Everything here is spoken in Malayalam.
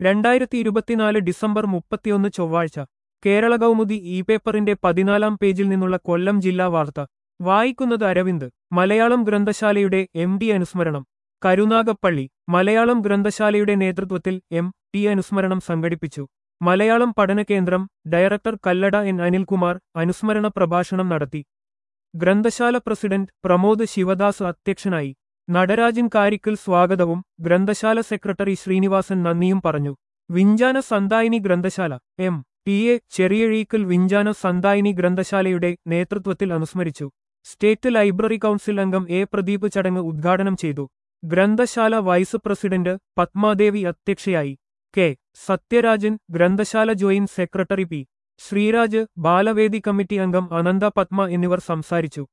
രണ്ടായിരത്തി ഇരുപത്തിനാല് ഡിസംബർ മുപ്പത്തിയൊന്ന് ചൊവ്വാഴ്ച കേരള കൗമുദി ഇ പേപ്പറിന്റെ പതിനാലാം പേജിൽ നിന്നുള്ള കൊല്ലം ജില്ലാ വാർത്ത വായിക്കുന്നത് അരവിന്ദ് മലയാളം ഗ്രന്ഥശാലയുടെ എം ഡി അനുസ്മരണം കരുനാഗപ്പള്ളി മലയാളം ഗ്രന്ഥശാലയുടെ നേതൃത്വത്തിൽ എം ടി അനുസ്മരണം സംഘടിപ്പിച്ചു മലയാളം പഠന കേന്ദ്രം ഡയറക്ടർ കല്ലട എൻ അനിൽകുമാർ അനുസ്മരണ പ്രഭാഷണം നടത്തി ഗ്രന്ഥശാല പ്രസിഡന്റ് പ്രമോദ് ശിവദാസ് അധ്യക്ഷനായി നടരാജൻ കാരിക്കൽ സ്വാഗതവും ഗ്രന്ഥശാല സെക്രട്ടറി ശ്രീനിവാസൻ നന്ദിയും പറഞ്ഞു വിഞ്ചാന സന്തായിനി ഗ്രന്ഥശാല M T A Cheriyazheekal Vinjana Santhayini ഗ്രന്ഥശാലയുടെ നേതൃത്വത്തിൽ അനുസ്മരിച്ചു സ്റ്റേറ്റ് ലൈബ്രറി കൗൺസിൽ അംഗം എ പ്രദീപ് ചടങ്ങ് ഉദ്ഘാടനം ചെയ്തു ഗ്രന്ഥശാല വൈസ് പ്രസിഡന്റ് പത്മാദേവി അധ്യക്ഷയായി കെ സത്യരാജൻ ഗ്രന്ഥശാല joint secretary P Sreeraj Balavedi committee അംഗം അനന്ത പത്മ എന്നിവർ സംസാരിച്ചു